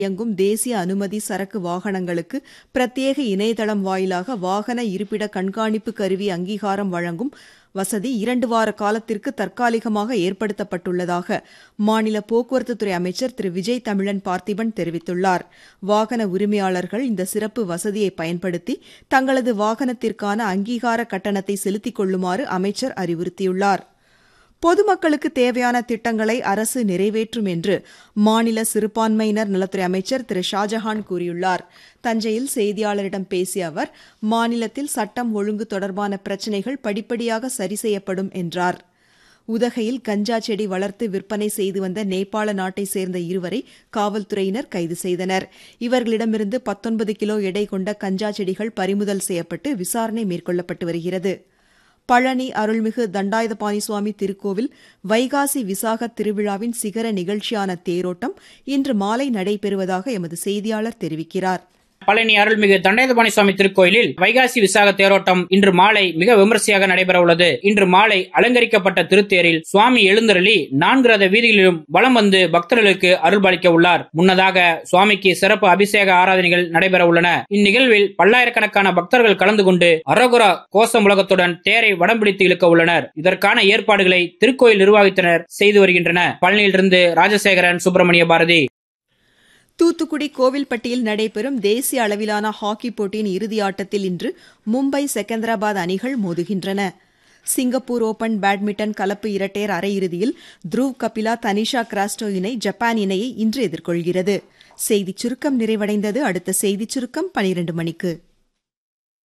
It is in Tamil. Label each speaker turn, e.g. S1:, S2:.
S1: இயங்கும் தேசிய அனுமதி சரக்கு வாகனங்களுக்கு பிரத்யேக இணையதளம் வாயிலாக வாகன இருப்பிட கண்காணிப்பு கருவி அங்கீகாரம் வழங்கும் வசதி இரண்டு வார காலத்திற்கு தற்காலிகமாக ஏற்படுத்தப்பட்டுள்ளதாக மாநில போக்குவரத்துத்துறை அமைச்சர் திரு விஜய் தமிழன் பார்த்திபன் தெரிவித்துள்ளார் வாகன உரிமையாளர்கள் இந்த சிறப்பு வசதியை பயன்படுத்தி தங்களது வாகனத்திற்கான அங்கீகார கட்டணத்தை செலுத்திக் கொள்ளுமாறு அமைச்சர் அறிவுறுத்தியுள்ளார் பொதுமக்களுக்கு தேவையான திட்டங்களை அரசு நிறைவேற்றும் என்று மாநில சிறுபான்மையினர் நலத்துறை அமைச்சர் திரு ஷாஜஹான் கூறியுள்ளார் தஞ்சையில் செய்தியாளரிடம் பேசிய அவர் மாநிலத்தில் சட்டம் ஒழுங்கு தொடர்பான பிரச்சினைகள் படிப்படியாக சரி செய்யப்படும் என்றார் உதகையில் கஞ்சா செடி வளர்த்து விற்பனை செய்து வந்த நேபாள நாட்டை சேர்ந்த இருவரை காவல்துறையினர் கைது செய்தனர் இவர்களிடமிருந்து பத்தொன்பது கிலோ எடை கொண்ட கஞ்சா செடிகள் பறிமுதல் செய்யப்பட்டு விசாரணை மேற்கொள்ளப்பட்டு வருகிறது பழனி அருள்மிகு தண்டாயுதபாணி சுவாமி திருக்கோவில் வைகாசி விசாக திருவிழாவின் சிகர நிகழ்ச்சியான தேரோட்டம் இன்று மாலை நடைபெறுவதாக எமது செய்தியாளர் தெரிவிக்கிறார்
S2: பழனி அருள்மிகு தண்டாயுதபாணி சுவாமி திருக்கோயிலில் வைகாசி விசாக தேரோட்டம் இன்று மாலை மிக விமரிசையாக நடைபெற உள்ளது இன்று மாலை அலங்கரிக்கப்பட்ட திருத்தேரில் சுவாமி எழுந்தருளி நான்கு ரத வீதிகளிலும் வலம் வந்து பக்தர்களுக்கு அருள்பாலிக்க உள்ளார் முன்னதாக சுவாமிக்கு சிறப்பு அபிஷேக ஆராதனைகள் நடைபெற உள்ளன இந்நிகழ்வில் பல்லாயிரக்கணக்கான பக்தர்கள் கலந்து கொண்டு அரோகுரா கோஷ முழக்கத்துடன் தேரை வடம் பிடித்து இழுக்க உள்ளனர் இதற்கான ஏற்பாடுகளை திருக்கோயில் நிர்வாகத்தினர் செய்து வருகின்றனர் பழனியிலிருந்து ராஜசேகரன் சுப்பிரமணிய பாரதி
S1: தூத்துக்குடி கோவில்பட்டியில் நடைபெறும் தேசிய அளவிலான ஹாக்கி போட்டியின் இறுதி ஆட்டத்தில் இன்று மும்பை செகந்தராபாத் அணிகள் மோதுகின்றன சிங்கப்பூர் ஓபன் பேட்மிண்டன் கலப்பு இரட்டையர் அரையிறுதியில் த்ருவ் கபிலா தனிஷா கிராஸ்டோ இணை ஜப்பான் இணையை இன்று எதிர்கொள்கிறது செய்திச் சுருக்கம் நிறைவடைந்தது அடுத்த செய்திச் சுருக்கம் பனிரண்டு மணிக்கு